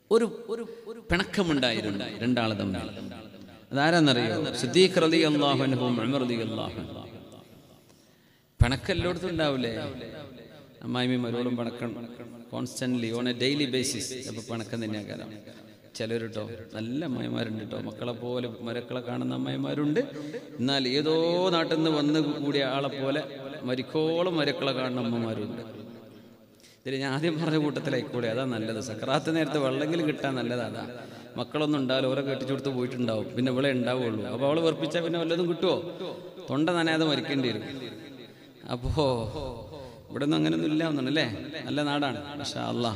ഒരു ഒരു ഒരു പിണക്കമുണ്ടായിരുന്നു രണ്ടാൾ തമ്മിൽ അതാരാന്നറിയോ സിദ്ദീഖ് റലി അള്ളാഹുനും ഉമർ റലി അള്ളാഹു പിണക്കെല്ലായിടത്തും ഉണ്ടാവില്ലേ അമ്മായിമ്മയും മരോളും പിണക്കം constantly on a daily basis അപ്പോൾ പിണക്കം തന്നെയാണ് കാരണം ചിലർ കേട്ടോ നല്ല അമ്മായിമാരുണ്ട് കേട്ടോ മക്കളെ പോലെ മരക്കളെ കാണുന്ന അമ്മായിമാരുണ്ട് എന്നാൽ ഏതോ നാട്ടിൽ നിന്ന് വന്ന് കൂടിയ ആളെ പോലെ മരിക്കോളം മരക്കളെ കാണുന്ന അമ്മമാരുണ്ട് ഇതിൽ ഞാൻ ആദ്യം പറഞ്ഞ കൂട്ടത്തിലായിക്കൂടെ അതാ നല്ലത് സക്രാത്ത് നേരത്തെ വെള്ളമെങ്കിലും കിട്ടാൻ നല്ലതാണ് മക്കളൊന്നും ഉണ്ടാവില്ല ഓരോ കെട്ടിച്ചു കൊടുത്ത് പോയിട്ടുണ്ടാവും പിന്നെ ഇവിടെ ഉണ്ടാവുള്ളൂ അപ്പോൾ അവൾ വെറുപ്പിച്ചാൽ പിന്നെ വല്ലതും കിട്ടുമോ തൊണ്ട നനയാതെ മരിക്കേണ്ടി വരും അപ്പോ ഇവിടെ ഒന്നും അങ്ങനെയൊന്നും ഇല്ല ഒന്നുണ്ടല്ലേ നല്ല നാടാണ് പക്ഷെ അല്ല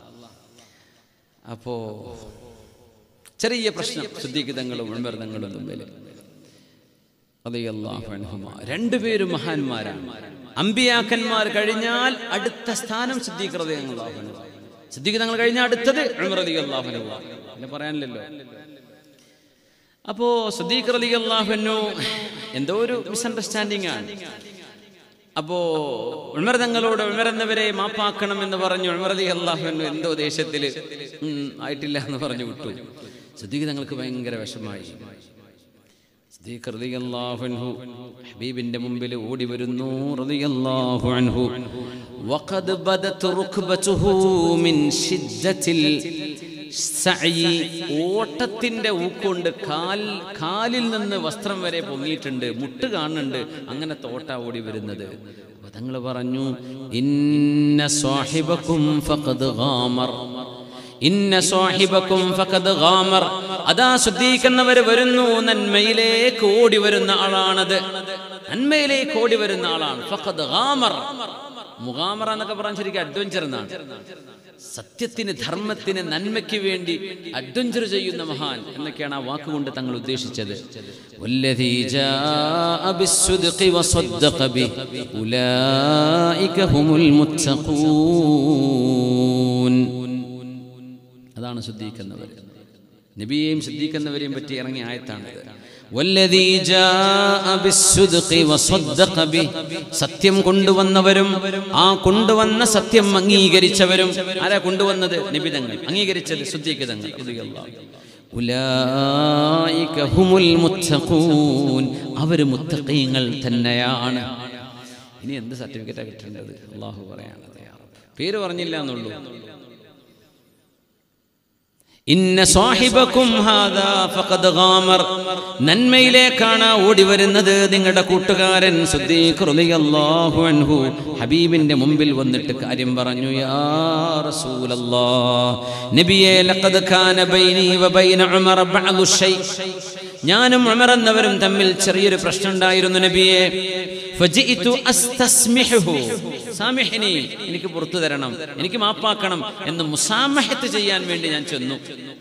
അപ്പോ ചെറിയ പ്രശ്നം ശുദ്ധീകൃതങ്ങളും ഉൾമരുന്നങ്ങളും തമ്മിൽ റളിയല്ലാഹു അൻഹുമാ. രണ്ടുപേരും മഹാന്മാരാണ് അമ്പിയാക്കന്മാർ കഴിഞ്ഞാൽ അടുത്ത സ്ഥാനം സിദ്ദീഖ് സിദ്ദീഖ് തങ്ങൾ കഴിഞ്ഞാൽ അടുത്തത് ഉമർ റളിയല്ലാഹു അൻഹു പിന്നെ പറയാനില്ലല്ലോ അപ്പോ സിദ്ദീഖ് റളിയല്ലാഹു എന്തോ ഒരു മിസ്അണ്ടർസ്റ്റാൻഡിംഗ് ആണ് അപ്പോ ഉമർ തങ്ങളോട് ഉമർ എന്നവരെ മാപ്പാക്കണം എന്ന് പറഞ്ഞു ഉമർ അലി അള്ളാഹു എന്തോ ദേശത്തിൽ ആയിട്ടില്ല എന്ന് പറഞ്ഞു വിട്ടു സിദ്ദീഖ് തങ്ങൾക്ക് ഭയങ്കര വിഷമായി സിദ്ദീഖ് റളിയല്ലാഹു അൻഹു ഹബീബിന്റെ മുമ്പിൽ ഓടി വരുന്നു റളിയല്ലാഹു അൻഹു വഖദ് ബദത് റുക്ബതുഹു മിൻ ശിദ്ദത്തിൽ സഅയി ഓട്ടത്തിന്റെ ഊക്കൊണ്ട് കാൽ കാലിൽ നിന്ന് വസ്ത്രം വരെ പൊങ്ങിയിട്ടുണ്ട് മുട്ട് കാണുന്നുണ്ട് അങ്ങനെ തോട്ട ഓടി വരുന്നത് തങ്ങൾ പറഞ്ഞു ഇന്ന സ്വാഹിബക്കും ഫഖദ് ഗാമർ ഇന്ന സ്വാഹിബക്കും ഫഖദ് ഗാമർ അതാ ശ്രദ്ധിക്കുന്നവര് വരുന്നു നന്മയിലേക്ക് ഓടി വരുന്ന ആളാണത് നന്മയിലേക്ക് ഓടി വരുന്ന ആളാണ് ഫഖദ് ഗാമർ മുഗാമറ എന്നൊക്കെ പറയാൻ ശരിക്കും അഡ്വഞ്ചർ എന്നാണ് സത്യത്തിന് ധർമ്മത്തിന് നന്മയ്ക്ക് വേണ്ടി അഡ്വഞ്ചർ ചെയ്യുന്ന മഹാൻ എന്നൊക്കെയാണ് ആ വാക്കുകൊണ്ട് തങ്ങൾ ഉദ്ദേശിച്ചത് والذي جاء بالصدق وصدق به أولئك هم المتقون അതാണ് ശുദ്ധീകരിക്കുന്നവർ നബിയെയും ശുദ്ധീകരിക്കുന്നവരെയും പറ്റി ഇറങ്ങിയ ആയത്താണിത് والذي جاء بالصدق وصدق به സത്യം കൊണ്ടുവന്നവരും ആ കൊണ്ടുവന്ന സത്യം അംഗീകരിച്ചവരും ആരാ കൊണ്ടുവന്നത് നിബിതങ്ങൾ അംഗീകരിച്ചത് ശുദ്ധീകൃതങ്ങൾ ഉലായിക ഹുമുൽ മുത്തഖൂൻ അവര് മുത്തഖീങ്ങൾ തന്നെയാണ് ഇനി എന്ത് സർട്ടിഫിക്കറ്റാണ് കിട്ടേണ്ടത് അള്ളാഹു പറയാണ് പേര് പറഞ്ഞില്ല എന്നുള്ളൂ ഇന്ന സ്വാഹിബക്കും ഹാദാ ഫഖദ് ഗാമർ നന്മയിലേക്കാണ് ഓടി വരുന്നത് നിങ്ങളുടെ കൂട്ടുകാരൻ സുദ്ദീഖ് റളിയല്ലാഹു അൻഹു ഹബീബിന്റെ മുമ്പിൽ വന്നിട്ട് കാര്യം പറഞ്ഞു യാ റസൂലല്ലാഹ് നബിയേ ലഖദ് കാന ബൈനി വബൈന ഉമർ ബഅദു ഷൈ ഞാനും ഉമർ എന്നവരും തമ്മിൽ ചെറിയൊരു പ്രശ്നം ഉണ്ടായിരുന്നു നബിയെ ഫജിഇതു അസ്തസ്മിഹുഹു സാമിഹിനി എനിക്ക് പുറത്തു തരണം എനിക്ക് മാപ്പാക്കണം എന്ന് മുസാമഹത്ത് ചെയ്യാൻ വേണ്ടി ഞാൻ ചെന്നു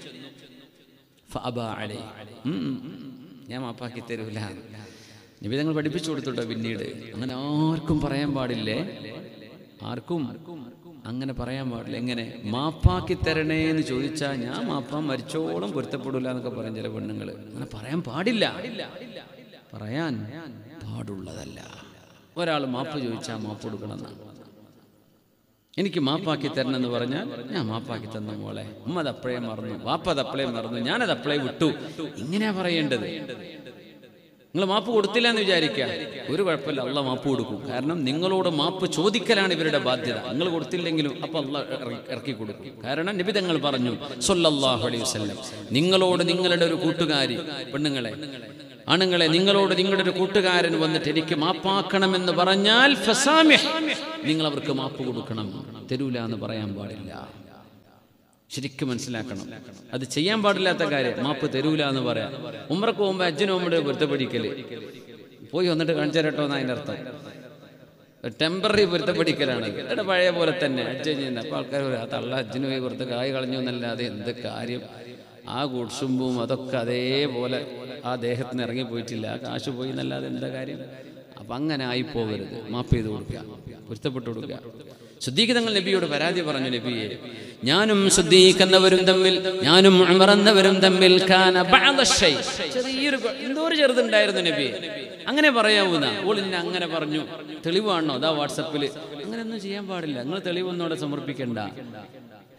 ഫഅബാ അലൈ. ഉം, ഉം, ഉം. ഞാൻ മാപ്പാക്കി തരൂല നബി തങ്ങൾ പഠിപ്പിച്ചു കൊടുത്തുട്ടോ പിന്നീട് അങ്ങനെ ആർക്കും പറയാൻ പാടില്ലേ ആർക്കും അങ്ങനെ പറയാൻ പാടില്ല എങ്ങനെ മാപ്പാക്കി തരണേ എന്ന് ചോദിച്ചാൽ ഞാൻ മാപ്പാൻ മരിച്ചോളം പൊരുത്തപ്പെടില്ല എന്നൊക്കെ പറയും ചില പെണ്ണുങ്ങൾ അങ്ങനെ പറയാൻ പാടില്ല പറയാൻ പാടുള്ളതല്ല ഒരാൾ മാപ്പ് ചോദിച്ചാൽ മാപ്പ് കൊടുക്കണമെന്നാണ് എനിക്ക് മാപ്പാക്കി തരണം എന്ന് പറഞ്ഞാൽ ഞാൻ മാപ്പാക്കി തന്ന മോളെ ഉമ്മ അത് അപ്പഴേ മറന്നു വാപ്പ അത് അപ്പളേ മറന്നു ഞാനത് അപ്പളേ വിട്ടു ഇങ്ങനെയാ പറയേണ്ടത് നിങ്ങൾ മാപ്പ് കൊടുത്തില്ല എന്ന് വിചാരിക്കുക ഒരു കുഴപ്പമില്ല അള്ള മാപ്പ് കൊടുക്കും കാരണം നിങ്ങളോട് മാപ്പ് ചോദിക്കലാണ് ഇവരുടെ ബാധ്യത നിങ്ങൾ കൊടുത്തില്ലെങ്കിലും അപ്പൊ അള്ള ഇറക്കി- ഇറക്കി കൊടുക്കും കാരണം നബി തങ്ങൾ പറഞ്ഞു സല്ലല്ലാഹു അലൈഹി വസല്ലം നിങ്ങളോട് നിങ്ങളുടെ ഒരു കൂട്ടുകാരി പെണ്ണുങ്ങളെ ആണുങ്ങളെ നിങ്ങളോട് നിങ്ങളുടെ ഒരു കൂട്ടുകാരൻ വന്നിട്ട് എനിക്ക് മാപ്പാക്കണമെന്ന് പറഞ്ഞാൽ ഫസാമിഹ് നിങ്ങൾ അവർക്ക് മാപ്പ് കൊടുക്കണം തരൂല എന്ന് പറയാൻ പാടില്ല ശരിക്കും മനസ്സിലാക്കണം അത് ചെയ്യാൻ പാടില്ലാത്ത കാര്യം മാപ്പ് തരൂല എന്ന് പറയാം ഉമ്രക്ക് പോകുമ്പോൾ അച്ഛനും അമ്മയുടെ പൊരുത്തപ്പെടിക്കല് പോയി വന്നിട്ട് കാണിച്ചു തരട്ടോ എന്ന് അതിൻ്റെ അർത്ഥം ടെമ്പററി പൊരുത്തപ്പെടിക്കലാണ് ഇവിടെ പഴയ പോലെ തന്നെ അച്ഛൻ ചെയ്യുന്ന അപ്പോൾ ആൾക്കാർ പറയും, ആ തള്ള അച്ഛന് പോയി പുറത്ത് കായ് കളഞ്ഞു എന്നല്ലാതെ എന്ത് കാര്യം ആ കുടുംബവും അതൊക്കെ അതേപോലെ ആ ദേഹത്തിന് ഇറങ്ങിപ്പോയിട്ടില്ല ആ കാശ് പോയി എന്നല്ലാതെ എന്താ കാര്യം അപ്പം അങ്ങനെ ആയിപ്പോകരുത് മാപ്പ് ചെയ്ത് കൊടുക്കുക പൊരുത്തപ്പെട്ടു കൊടുക്കുക ശുദ്ധീകൃതങ്ങൾ നബിയോട് പരാതി പറഞ്ഞു നബിയെ ഞാനും ശുദ്ധീകരിക്കുന്നവരും തമ്മിൽ ഞാനും ഉമറന്നവരും തമ്മിൽ കാന ബഅദ ഷൈ. ചെറിയൊരു കൊ- എന്തോ ഒരു ചെറുതുണ്ടായിരുന്നു നബിയെ അങ്ങനെ പറയാവൂന്ന ഓൾ ഇന്നെ അങ്ങനെ പറഞ്ഞു തെളിവാണോ അതാ വാട്സപ്പിൽ അങ്ങനെയൊന്നും ചെയ്യാൻ പാടില്ല നിങ്ങൾ തെളിവൊന്നും അവിടെ സമർപ്പിക്കണ്ട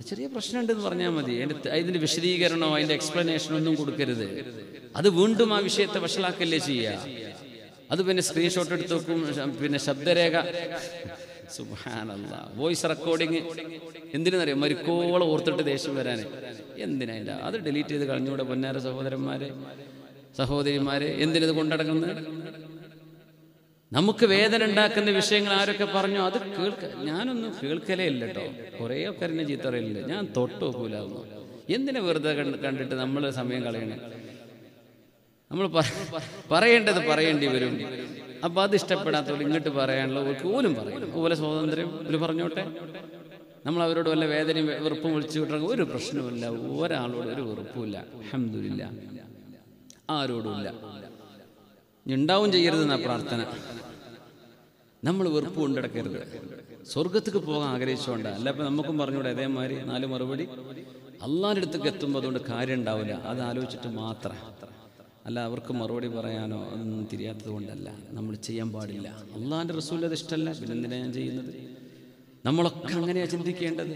ചെറിയ പ്രശ്നമുണ്ടെന്ന് പറഞ്ഞാൽ മതി അതിന്റെ അതിന്റെ വിശദീകരണമോ അതിന്റെ എക്സ്പ്ലനേഷനോ ഒന്നും കൊടുക്കരുത് അത് വീണ്ടും ആ വിഷയത്തെ വഷളാക്കല്ലേ ചെയ്യുക അത് പിന്നെ സ്ക്രീൻഷോട്ട് എടുത്ത് വെക്കും ശ- പിന്നെ ശബ്ദരേഖ സുബാനല്ല വോയിസ് റെക്കോർഡിങ് എന്തിനറിയാം മരിക്കോളം ഓർത്തിട്ട് ദേഷ്യം വരാൻ എന്തിനാ അതിൻ്റെ അത് ഡിലീറ്റ് ചെയ്ത് കളഞ്ഞൂടെ പൊന്നാര സഹോദരന്മാരെ സഹോദരിമാരെ എന്തിനത് കൊണ്ടടങ്ങുന്നത് നമുക്ക് വേദന ഉണ്ടാക്കുന്ന വിഷയങ്ങൾ ആരൊക്കെ പറഞ്ഞു അത് കേൾക്ക ഞാനൊന്നും കേൾക്കലേ ഇല്ല കേട്ടോ കുറേ ഒക്കെ എന്നെ ചീത്ത പറയില്ല ഞാൻ തൊട്ട് നോക്കൂല ഒന്നും എന്തിനാ വെറുതെ കണ്ട് കണ്ടിട്ട് നമ്മൾ സമയം കളയണേ നമ്മൾ പ- പറയേണ്ടത് പറയേണ്ടി വരും അപ്പൊ അത് ഇഷ്ടപ്പെടാത്തവർ ഇങ്ങോട്ട് പറയാനുള്ള ഒരു പോലും പറയും അതുപോലെ സ്വാതന്ത്ര്യം ഒരു പറഞ്ഞോട്ടെ നമ്മൾ അവരോട് വല്ല വേദനയും വെ- വെറുപ്പും വിളിച്ചു വിട്ടാൽ ഒരു പ്രശ്നവുമില്ല ഒരാളോട് ഒരു വെറുപ്പുമില്ല അഹമ്മദില്ല ആരോടുമില്ല ഇനി ഉണ്ടാവും ചെയ്യരുതെന്നാ പ്രാർത്ഥന നമ്മൾ വെറുപ്പ് കൊണ്ടിടക്കരുത് സ്വർഗത്തേക്ക് പോകാൻ ആഗ്രഹിച്ചുകൊണ്ട് അല്ല ഇപ്പം നമുക്കും പറഞ്ഞൂടെ അതേമാതിരി നാല് മറുപടി അള്ളാൻ്റെ അടുത്തേക്ക് എത്തുമ്പോൾ അതുകൊണ്ട് കാര്യം ഉണ്ടാവില്ല അത് ആലോചിച്ചിട്ട് മാത്രം അല്ല അവർക്ക് മറുപടി പറയാനോ അതൊന്നും തിരിയാത്തത് കൊണ്ടല്ല നമ്മൾ ചെയ്യാൻ പാടില്ല അള്ളാൻ്റെ റസൂൽ അത് ഇഷ്ടമല്ല പിന്നെ എന്തിനാ ഞാൻ ചെയ്യുന്നത് നമ്മളൊക്കെ അങ്ങനെയാ ചിന്തിക്കേണ്ടത്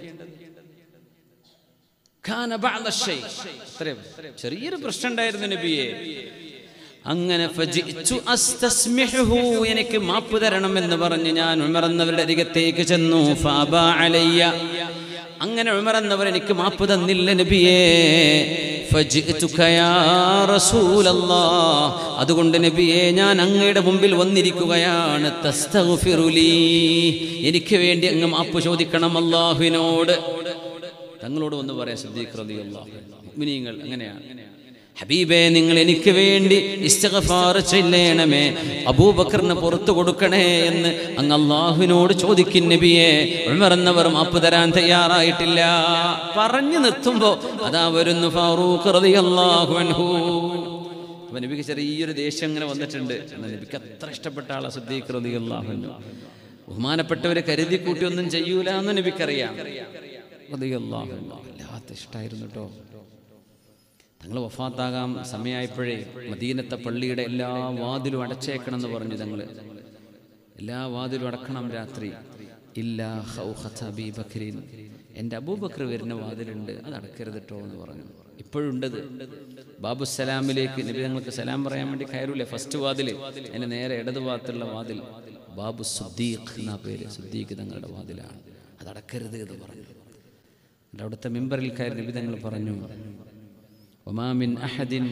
ഖാന ബഅദ ശൈ. ഇത്രയും ചെറിയൊരു പ്രശ്നം ഉണ്ടായിരുന്നു നബിയെ അങ്ങനെ ഫജിഅ്തു അസ്തസ്മിഹുഹു എനിക്ക് മാപ്പ് തരണം എന്ന് പറഞ്ഞ് ഞാൻ ഉമർ എന്നവരുടെ അരികത്തേക്ക് ചെന്നു ഫാബാ അലയ്യ അങ്ങനെ ഉമർ എന്നവർ എനിക്ക് മാപ്പ് തന്നില്ല നബിയേ ഫജിഅ്തുക യാ റസൂലല്ലാഹ് അതുകൊണ്ട് നബിയെ ഞാൻ അങ്ങയുടെ മുമ്പിൽ വന്നിരിക്കുകയാണ് തസ്തഗ്ഫിറു ലീ എനിക്ക് വേണ്ടി അങ്ങ് മാപ്പ് ചോദിക്കണം അല്ലാഹുവിനോട് തങ്ങളോട് വന്ന് പറയാം സിദ്ദീഖ് റളിയല്ലാഹു അൻഹു മുഅ്മിനീങ്ങൾ അങ്ങനെയാണ് ഹബീബേ നിങ്ങൾ എനിക്ക് വേണ്ടി ഇസ്തിഗ്ഫാർ ചെല്ലണമേ അബൂബക്കറിന് പുറത്തു കൊടുക്കണേ എന്ന് അങ്ങ് അള്ളാഹുവിനോട് ചോദിക്കും നബിയെ ഉമർ എന്നവർ മാപ്പ് തരാൻ തയ്യാറായിട്ടില്ല പറഞ്ഞു നിർത്തുമ്പോ അതാ വരുന്നു ഫാറൂഖ് റളിയല്ലാഹു അൻഹു അപ്പൊ നബിക്ക് ചെറിയൊരു ദേഷ്യം അങ്ങനെ വന്നിട്ടുണ്ട് എന്നാൽ നബിക്ക് അത്ര ഇഷ്ടപ്പെട്ട ആളാ സിദ്ദീഖ് റളിയല്ലാഹു അൻഹു ബഹുമാനപ്പെട്ടവരെ കരുതി കൂട്ടി ഒന്നും ചെയ്യൂല എന്ന് നബിക്കറിയാം റളിയല്ലാഹു അൻഹു വല്ലാത്ത ഇഷ്ടമായിരുന്നു കേട്ടോ തങ്ങൾ വഫാത്താകാം സമയമായപ്പോഴേ മദീനത്തെ പള്ളിയുടെ എല്ലാ വാതിലും അടച്ചേക്കണം എന്ന് പറഞ്ഞു തങ്ങൾ എല്ലാ വാതിലും അടക്കണം രാത്രി ഇല്ലാ ഖൗഖത അബീ ബക്രീൻ എൻ്റെ അബൂബക്കർ വരുന്ന വാതിലുണ്ട് അത് അടക്കരുത് കേട്ടോ എന്ന് പറഞ്ഞു ഇപ്പോഴുണ്ടത് ബാബു സലാമിലേക്ക് നബി തങ്ങൾക്ക് സലാം പറയാൻ വേണ്ടി കയറൂലേ ഫസ്റ്റ് വാതിൽ അതിൻ്റെ നേരെ ഇടത് ഭാഗത്തുള്ള വാതിൽ ബാബു സുദ്ദീഖ് എന്നാ പേര് സുദ്ദീഖ് തങ്ങളുടെ വാതിലാണ് അത് അടക്കരുത് എന്ന് പറഞ്ഞു എന്നിട്ട് അവിടുത്തെ മെമ്പറിൽ കയറി നബി തങ്ങൾ പറഞ്ഞു ഒമാമിൻ അഹദിൻ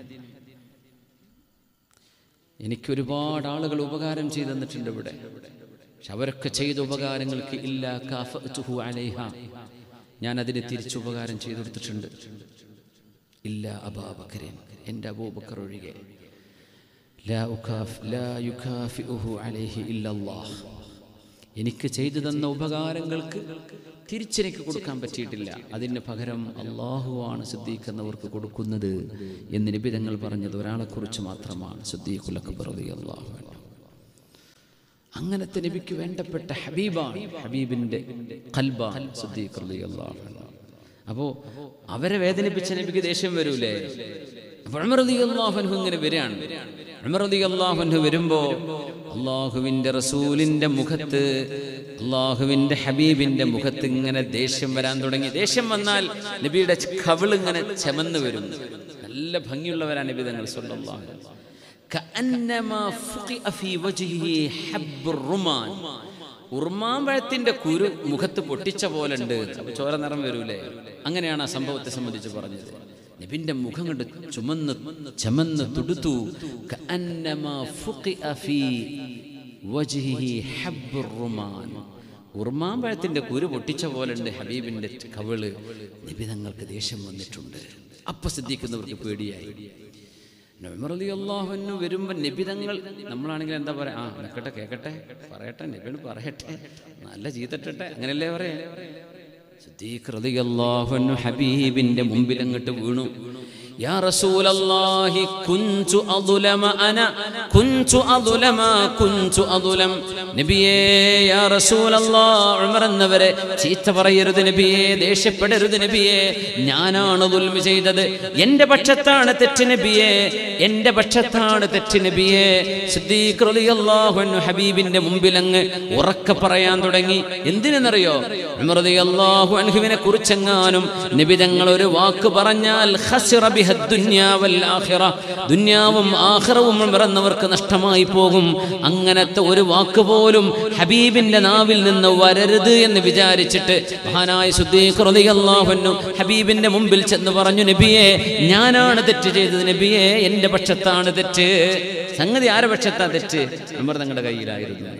എനിക്ക് ഒരുപാട് ആളുകൾ ഉപകാരം ചെയ്തു തന്നിട്ടുണ്ട് ഇവിടെ പക്ഷെ അവരൊക്കെ ചെയ്ത ഉപകാരങ്ങൾക്ക് ഇല്ല കാഫഅ്തുഹു അലൈഹ ഞാൻ അതിന് തിരിച്ചു ഉപകാരം ചെയ്തു കൊടുത്തിട്ടുണ്ട് ഇല്ല അബാബക്കരൻ എൻ്റെ അബൂബക്കർ ഒഴികെ ലാ ഉകാഫ് ലാ യുകാഫിഉഹു അലൈഹി ഇല്ലല്ലാഹ് എനിക്ക് ചെയ്തു തന്ന ഉപകാരങ്ങൾക്ക് തിരിച്ചെനിക്ക് കൊടുക്കാൻ പറ്റിയിട്ടില്ല അതിന് പകരം അള്ളാഹുവാണ് സിദ്ദീഖ് എന്നവർക്ക് കൊടുക്കുന്നത് എന്ന് നിബിതങ്ങൾ പറഞ്ഞത് ഒരാളെക്കുറിച്ച് മാത്രമാണ് സിദ്ദീഖുൽ അക്ബർ റളിയല്ലാഹു അൻഹു അങ്ങനത്തെ നബിക്ക് വേണ്ടപ്പെട്ട ഹബീബാണ് ഹബീബിന്റെ ഖൽബാൻ സിദ്ദീഖ് റളിയല്ലാഹു അൻഹു അപ്പോ അവരെ വേദനിപ്പിച്ച നബിക്ക് ദേഷ്യം വരൂലേ അപ്പൊ ഉമർ റളിയല്ലാഹു അൻഹു ഇങ്ങനെ വരികയാണ് ഉമർ റളിയല്ലാഹു അൻഹു വരുമ്പോ അള്ളാഹുവിന്റെ റസൂലിന്റെ മുഖത്ത് അള്ളാഹുവിന്റെ ഹബീബിന്റെ മുഖത്ത് ഇങ്ങനെ ദേഷ്യം വരാൻ തുടങ്ങി ദേഷ്യം വന്നാൽ നബിയുടെ കവിൾ ഇങ്ങനെ ചെമന്ന് വരും നല്ല ഭംഗിയുള്ളവരാണ് നബി തങ്ങൾ സല്ലല്ലാഹു അലൈഹി വസല്ലം. കഅന്നമാ ഫുഖിഅ ഫീ വജ്ഹിഹി ഹബ്ബുർ റുമാൻ ഉർമാൻ പഴത്തിന്റെ കുരു മുഖത്ത് പൊട്ടിച്ച പോലെ ഉണ്ട് അപ്പൊ ചോര നിറം വരൂലേ അങ്ങനെയാണ് ആ സംഭവത്തെ സംബന്ധിച്ച് പറഞ്ഞത് നബിന്റെ മുഖം കണ്ട് ചുമന്ന് ചമന്ന് തുടുത്തു കഅന്നമാ ഫുഖിഅ ഫീ വജ്ഹിഹി ഹബ്ബുർ റുമാൻ ഉർമാൻ പഴത്തിന്റെ കുരു പൊട്ടിച്ച പോലെ ഉണ്ട് ഹബീബിന്റെ കവിള് നബി തങ്ങൾക്ക് ദേഷ്യം വന്നിട്ടുണ്ട് അപ്പൊ സിദ്ധിക്കുന്നവർക്ക് പേടിയായി അള്ളാഹുവിന് വരുമ്പോൾ നിബിതങ്ങൾ നമ്മളാണെങ്കിൽ എന്താ പറയാ ആ നിൽക്കട്ടെ കേക്കട്ടെ പറയട്ടെ നബിന് പറയട്ടെ നല്ല ചീത്തട്ടെ അങ്ങനെയല്ലേ പറയാ സിദ്ദീഖ് റളിയല്ലാഹു അൻഹു ഹബീബിന്റെ മുമ്പിൽ അങ്ങോട്ട് വീണു യാ റസൂലല്ലാഹി കുൻതു അദ്ലമ അന കുൻ കുഞ്ചു അതുലമ കുഞ്ചു അതുലം നബിയേ യാ റസൂലല്ലാഹ് ഉമർ എന്നവരെ ചീത്ത പറയരുത് നബിയേ ദേഷ്യപ്പെടരുത് നബിയേ ഞാനാണ് ദുൽമ ചെയ്തത് എന്റെ പക്ഷത്താണ് തെറ്റ് നബിയേ എന്റെ പക്ഷത്താണ് തെറ്റ് നബിയേ സിദ്ദീഖ് റളിയല്ലാഹു അൻഹു ഹബീബിന്റെ മുമ്പിൽ അങ്ങ് ഉറക്കെ പറയാൻ തുടങ്ങി എന്തിനെന്നറിയോ ഉമർ റളിയല്ലാഹു അൻഹുവിനെ കുറിച്ചെങ്ങാനും നബി തങ്ങൾ ഒരു വാക്ക് പറഞ്ഞാൽ ഖസിറ ബിഹ ദുനിയാ വൽ ആഖിറ ദുനിയാവും ആഖിറവും പിറന്നവർക്ക് നഷ്ടമായി പോകും അങ്ങനത്തെ ഒരു വാക്ക് പോലും ഹബീബിന്റെ നാവിൽ നിന്ന് വരരുത് എന്ന് വിചാരിച്ചിട്ട് മഹാനായ സുദ്ദീഖ് റളിയല്ലാഹു അൻഹു ഹബീബിന്റെ മുമ്പിൽ ചെന്ന് പറഞ്ഞു നബിയെ ഞാനാണ് തെറ്റ് ചെയ്തത് നബിയെ എന്റെ പക്ഷത്താണ് തെറ്റ് സംഗതി ആരുടെ പക്ഷത്താ തെറ്റ് ഉമർ തങ്ങളുടെ കയ്യിലായിരുന്നു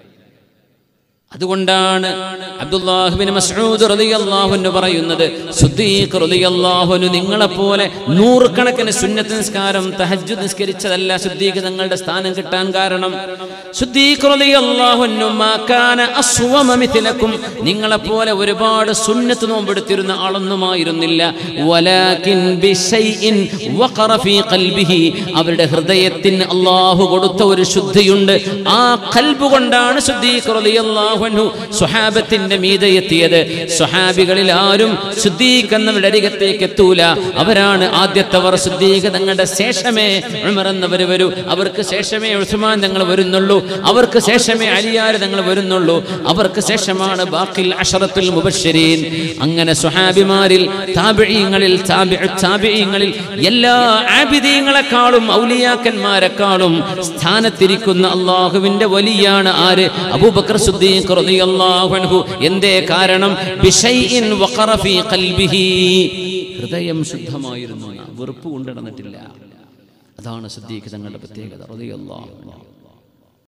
അതുകൊണ്ടാണ് അബ്ദുല്ലാഹിബിൻ മസ്ഊദ് റളിയല്ലാഹു അൻഹു പറയുന്നത് സുദ്ദീഖ് റളിയല്ലാഹു അൻഹു നിങ്ങളെപ്പോലെ നൂറുകണക്കിന് സുന്നത്ത് നിസ്കാരം തഹജ്ജുദ് നിസ്കരിച്ചതല്ല സുദ്ദീഖ് തങ്ങളുടെ സ്ഥാനം കിട്ടാൻ കാരണം സുദ്ദീഖ് റളിയല്ലാഹു അൻഹു മാ കാന അസ്വമ മിഥലക്കും നിങ്ങളെപ്പോലെ ഒരുപാട് സുന്നത്ത് നോമ്പെടുത്തിരുന്ന ആളൊന്നുമായിരുന്നില്ല വലാകിൻ ബിശൈഇൻ വഖറ ഫീ ഖൽബിഹി അവരുടെ ഹൃദയത്തിന് അല്ലാഹു കൊടുത്ത ഒരു ശുദ്ധിയുണ്ട് ആ ഖൽബ് കൊണ്ടാണ് സുദ്ദീഖ് റളിയല്ലാഹു അൻഹു സ്വഹാബത്തിന്റെ മീതെ എത്തിയത് സ്വഹാബികളിൽ ആരും സുദ്ദീഖ് എന്നവരുടെ അരികത്തേക്ക് എത്തൂല അവരാണ് ആദ്യത്തവർ സുദ്ദീഖ് തങ്ങളുടെ ശേഷമേ ഉമർ എന്നവർ വരൂ അവർക്ക് ശേഷമേ ഉസ്മാൻ തങ്ങൾ വരുന്നുള്ളൂ അവർക്ക് ശേഷമേ അലിയാർ തങ്ങൾ വരുന്നുള്ളൂ അവർക്ക് ശേഷമാണ് ബാക്കിൽ അഷറത്തുൽ മുബശ്ശരീൻ അങ്ങനെ സ്വഹാബിമാരിൽ താബിഴീങ്ങളിൽ താബിഴീങ്ങളിൽ എല്ലാ ആബിദീങ്ങളെക്കാളും ഔലിയാക്കന്മാരെക്കാളും സ്ഥാനത്തിരിക്കുന്ന അള്ളാഹുവിന്റെ വലിയാണ് ആര് അബൂബക്കർ സുദ്ദീഖ് റളിയല്ലാഹു അൻഹു എന്തേ കാരണം ബിശൈഇൻ വഖറ ഫീ ഖൽബിഹി ഹൃദയം ശുദ്ധമായിരുന്നു വെറുപ്പ് കൊണ്ടിടന്നിട്ടില്ല അതാണ് സിദ്ദീഖ് തങ്ങളുടെ പ്രത്യേകത റളിയല്ലാഹു അൻഹു